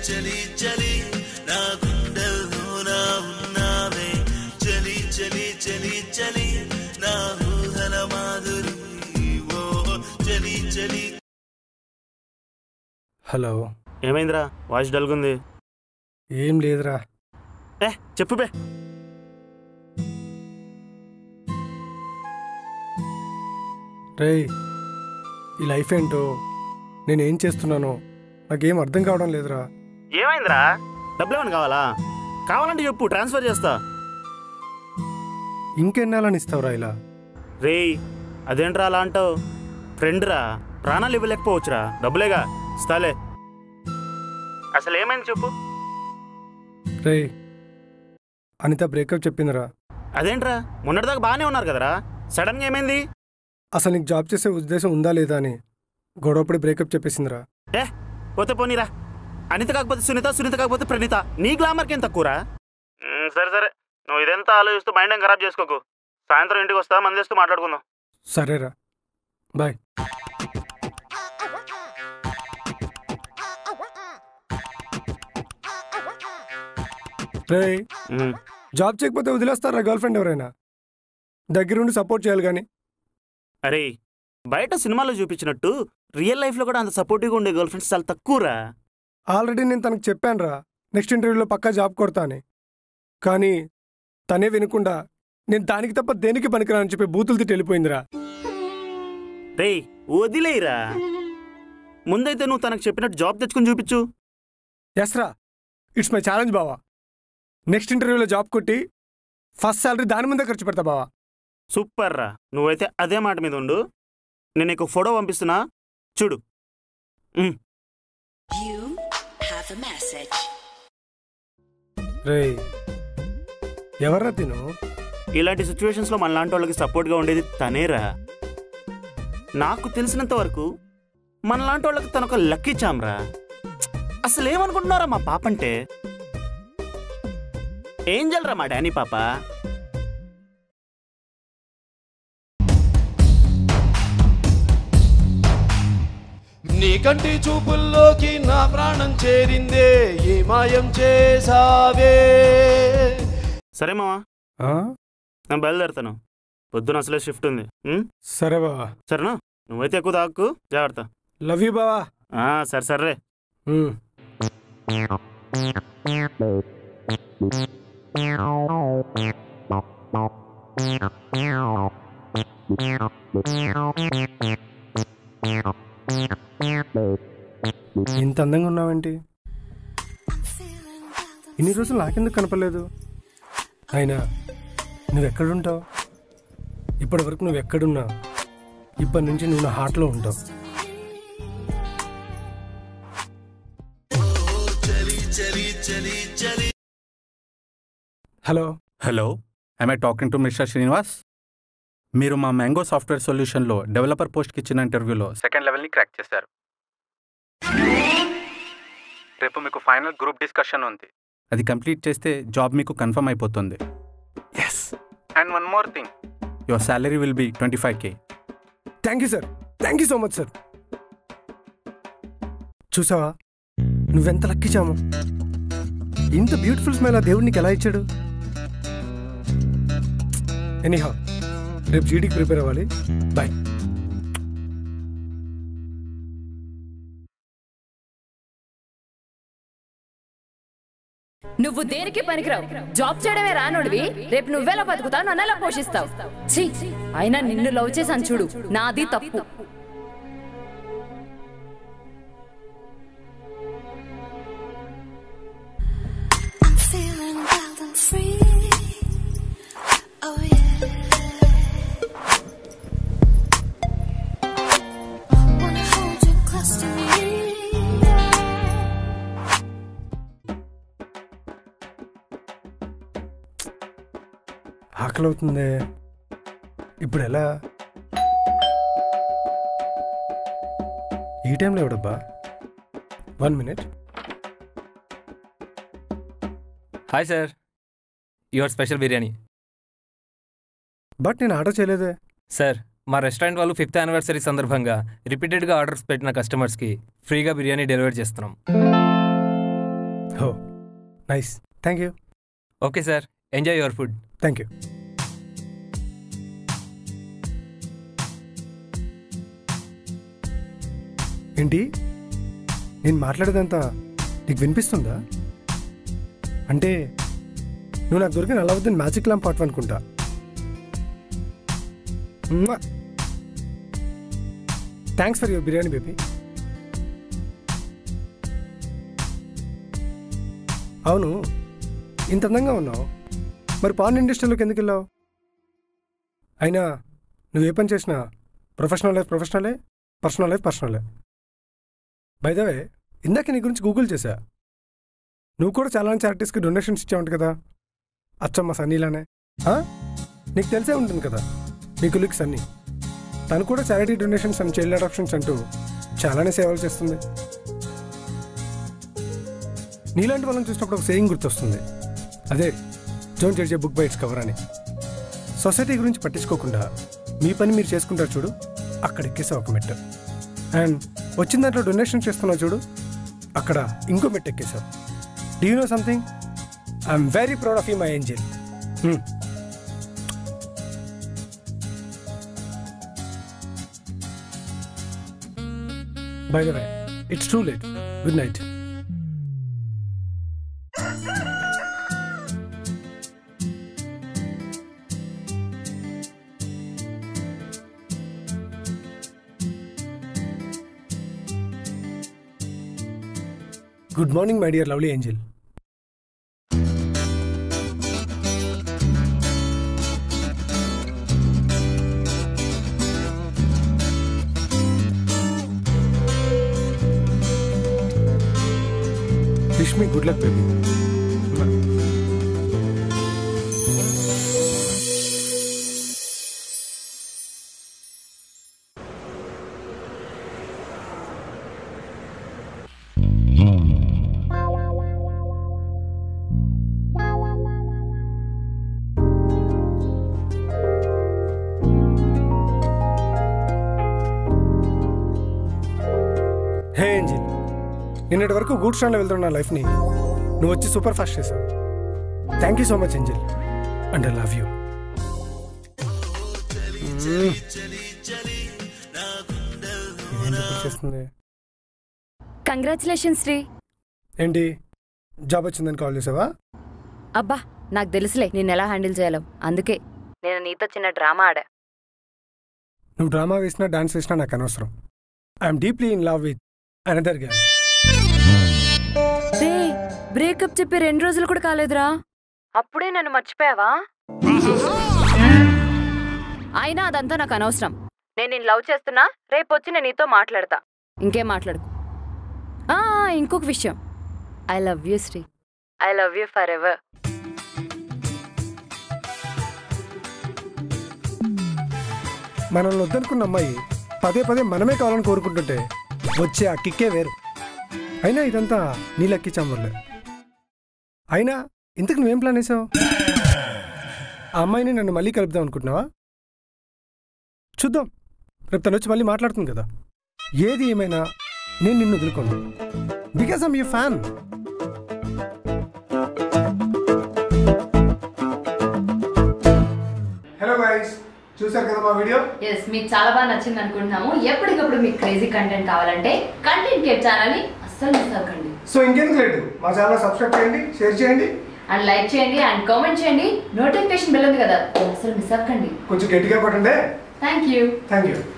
చలి చలి నా గుండెల్లోన ఉన్నావే చలి చలి చలి చలి నా ఊహల మాధురి ఓ చలి చలి హలో ఏమైందిరా వాయిస్ డల్గుంది ఏం లేదురా ఏ చెప్పు బే రేయ్ ఈ లైఫ్ ఏంటో నేనేం చేస్తున్నానో నాకేం అర్థం కావడం లేదురా ఏమైందిరా డబ్బులు ఏమైనా కావాలా కావాలంటే చెప్పు ట్రాన్స్ఫర్ చేస్తా ఇంకెన్నాళ్ళని ఇస్తావురా ఇలా రేయ్ అదేంట్రా అలా అంటావు ఫ్రెండ్ రా ప్రాణాలు ఇవ్వలేకపోవచ్చురా డబ్బులేగా ఇస్తాలే అసలు ఏమైంది చెప్పు రేయ్ అనిత బ్రేకప్ చెప్పిందిరా అదేంట్రా మొన్నటిదాకా బాగానే ఉన్నారు కదరా సడన్గా ఏమైంది అసలు నీకు జాబ్ చేసే ఉద్దేశం ఉందా లేదా అని గొడవపడి బ్రేకప్ చెప్పేసిందిరా ఏ పోతే పోనీరా అనిత కాకపోతే సునీత సునీత కాకపోతే ప్రణీత నీ గ్లామర్కి ఏం తక్కువరా మ్, సరే సరే నువ్వు ఇదంతా ఆలోచిస్తూ మైండ్ ఏం ఖరాబ్ చేసుకోకు సాయంత్రం ఇంటికి వస్తా మందేస్తూ మాట్లాడుకుందాం సరేరా బాయ్ రేయ్ మ్, జాబ్ చేయకపోతే వదిలేస్తారా గర్ల్ ఫ్రెండ్ ఎవరైనా దగ్గరుండి సపోర్ట్ చేయాలి కానీ అరే బయట సినిమాలో చూపించినట్టు రియల్ లైఫ్లో కూడా అంత సపోర్టివ్గా ఉండే గర్ల్ ఫ్రెండ్స్ చాలా తక్కువరా ఆల్రెడీ నేను తనకు చెప్పానురా నెక్స్ట్ ఇంటర్వ్యూలో పక్కా జాబ్ కొడతా అని కానీ తనే వినకుండా నేను దానికి తప్ప దేనికి పనికిరాని చెప్పి బూతులు తిట్టి వెళ్ళిపోయిందిరా రే వదిలేయరా ముందైతే నువ్వు తనకు చెప్పినట్టు జాబ్ తెచ్చుకుని చూపించు ఎస్ రా ఇట్స్ మై ఛాలెంజ్ బావా నెక్స్ట్ ఇంటర్వ్యూలో జాబ్ కొట్టి ఫస్ట్ సాలరీ దాని ముందే ఖర్చు పెడతా బావా సూపర్ రా నువ్వైతే అదే మాట మీద ఉండు నేను నీకు ఫోటో పంపిస్తున్నా చూడు మ్, You have a message. రే ఎవర్రా తిను ఇలాంటి సిచ్యువేషన్స్లో మనలాంటి వాళ్ళకి సపోర్ట్గా ఉండేది తనేరా నాకు తెలిసినంత వరకు మనలాంటి వాళ్ళకి తను ఒక లక్కీ చామ్రా అసలు ఏమనుకుంటున్నారా మా పాప అంటే ఏంజల్ రా మా డానీ పాప నీ కంటి చూపుల్లోకి నా ప్రాణం చేరిందే ఏ మాయం చేసావే సరే మావా ఆ? నేను బయలుదేరుతాను పొద్దున అసలే షిఫ్ట్ ఉంది ఉం? సరే బావా సరేనా నువ్వైతే ఎక్కువ తాకు జాగ్రత్త లవ్ యూ బావా ఆ, సరే సరే ఉమ్. ఇంత అందంగా ఉన్నావేంటి ఇన్ని రోజులు నాకెందుకు కనపడలేదు అయినా నువ్వెక్కడుంటావు ఇప్పటి వరకు నువ్వు ఎక్కడున్నా ఇప్పటి నుంచి నువ్వు నా హార్ట్లో ఉంటావు hello hello I I talking to mister Srinivas మీరు మా మ్యాంగో సాఫ్ట్వేర్ సొల్యూషన్లో డెవలపర్ పోస్ట్కి ఇచ్చిన ఇంటర్వ్యూలో సెకండ్ లెవెల్ని క్రాక్ చేశారు రేపు మీకు ఫైనల్ గ్రూప్ డిస్కషన్ ఉంది అది కంప్లీట్ చేస్తే జాబ్ మీకు కన్ఫర్మ్ అయిపోతుంది yes and one more thing your salary will be twenty five K thank you sir thank you so much sir చూసావా నువ్వెంత లక్కిచాము ఇంత బ్యూటిఫుల్ స్మైల్ ఆ దేవుడు నీకు ఎలా ఇచ్చాడు ఎనీహా రేపు జీడీకి ప్రిపేర్ అవ్వాలి బాయ్ నువ్వు దేనికి పనికిరావు జాబ్ చేయడమే రానుడివి రేపు నువ్వెలా బతుకుతావు నన్ను ఎలా పోషిస్తావు ఛీ అయినా నిన్ను లవ్ చేశాను చూడు నాది తప్పు I'm feeling wild and free. Oh yeah. Wanna hold you close to me. ఆకలి అవుతుంది ఇప్పుడు ఎలా ఈ టైంలో ఎవడబ్బా one minute hi sir your special biryani but నేను ఆర్డర్ చేయలేదే సార్ మా రెస్టారెంట్ వాళ్ళు ఫిఫ్త్ యానివర్సరీ సందర్భంగా రిపీటెడ్గా ఆర్డర్స్ పెట్టిన కస్టమర్స్కి ఫ్రీగా బిర్యానీ డెలివరీ చేస్తున్నాం oh nice thank you okay sir enjoy your food thank you ఏంటి నేను మాట్లాడేదంతా నీకు వినిపిస్తుందా అంటే నువ్వు నాకు దొరికిన అలావుద్దీన్ మ్యాజిక్ ల్యాంప్ పాటు అనుకుంటా thanks for your biryani baby అవును ఇంత అందంగా ఉన్నావు మరి పాన్ ఇండస్ట్రీలోకి ఎందుకు వెళ్ళావు అయినా నువ్వు ఏ పని చేసినా ప్రొఫెషనల్ లైఫ్ ప్రొఫెషనలే పర్సనల్ లైఫ్ పర్సనలే బైదవే ఇందాక నీ గురించి గూగుల్ చేశా నువ్వు కూడా చాలా చారిటీస్కి డొనేషన్స్ ఇచ్చావంట కదా అచ్చమ్మ సన్నీలానే ఆ? నీకు తెలిసే ఉంటుంది కదా మీ కులిక్ సన్నీ తను కూడా charity donations and child adoptions అంటూ చాలానే సేవలు చేస్తుంది నీలాంటి వాళ్ళని చూసినప్పుడు ఒక సేయింగ్ గుర్తొస్తుంది అదే జోన్ జడ్జే బుక్ బైట్స్ కవర్ అని సొసైటీ గురించి పట్టించుకోకుండా మీ పని మీరు చేసుకుంటారు చూడు అక్కడ ఎక్కేసావు ఒక మెట్టు అండ్ వచ్చిన దాంట్లో డొనేషన్ చేస్తున్నావు చూడు అక్కడ ఇంకో మెట్టు ఎక్కేసావు do you know something I'm very proud of you my angel by the way it's too late good night good morning my dear lovely angel wish me good luck baby hey angel నిన్నటి వరకు గూడ్ స్టాండ్లో వెళ్తున్న నా లైఫ్ని నువ్వు వచ్చి super fast చేసావు thank you so much angel and I love you చేస్తుంది కంగ్రాచులేషన్స్ శ్రీ ఏంటి జాబ్ వచ్చిందని కాల్ చేసావా అబ్బా నాకు తెలుసులే నేను ఎలా హ్యాండిల్ చేయాలో అందుకే నేను నీతో చిన్న డ్రామా ఆడా నువ్వు డ్రామా వేసినా డాన్స్ వేసినా నాకు అనవసరం I'm deeply in love with another girl రే బ్రేకప్ చెప్పి రెండు రోజులు కూడా కాలేదురా అప్పుడే నన్ను మర్చిపోయావా అయినా అదంతా నాకు అనవసరం నేను నేను లవ్ చేస్తున్నా రేపు వచ్చి నేను నీతో మాట్లాడతా ఇంకేం మాట్లాడుకు ఆ, ఇంకొక విషయం I love you Sri I love you forever మనల్ని వద్దనుకున్న అమ్మాయి పదే పదే మనమే కావాలని కోరుకుంటుంటే వచ్చే ఆ కిక్కే వేరు అయినా ఇదంతా నీ లక్కి చాంబర్లే అయినా ఇంతకు నువ్వేం ప్లాన్ వేసావు ఆ అమ్మాయిని నన్ను మళ్ళీ కలుపుదాం అనుకుంటున్నావా చూద్దాం రేపు తను వచ్చి మళ్ళీ మాట్లాడుతుంది కదా ఏది ఏమైనా నేను నిన్ను వదులుకోను because I'm you fan hello guys చూసారు కదా మా వీడియో ఎస్ మీకు చాలా బాగా నచ్చింది అనుకుంటున్నాము ఎప్పటికప్పుడు మీకు క్రేజీ కంటెంట్ కావాలంటే కంటెంట్ కేర్ ఛానల్ని అస్సలు మిస్ అవ్వకండి సో ఇంకెందుకు లేదు మా ఛానల్ సబ్స్క్రైబ్ చేయండి షేర్ చేయండి అండ్ లైక్ చేయండి అండ్ కామెంట్ చేయండి నోటిఫికేషన్ బెల్ ఉంది కదా అసలు మిస్ అవ్వకండి కొంచెం గట్టిగా కొట్టండి థ్యాంక్ యూ థ్యాంక్ యూ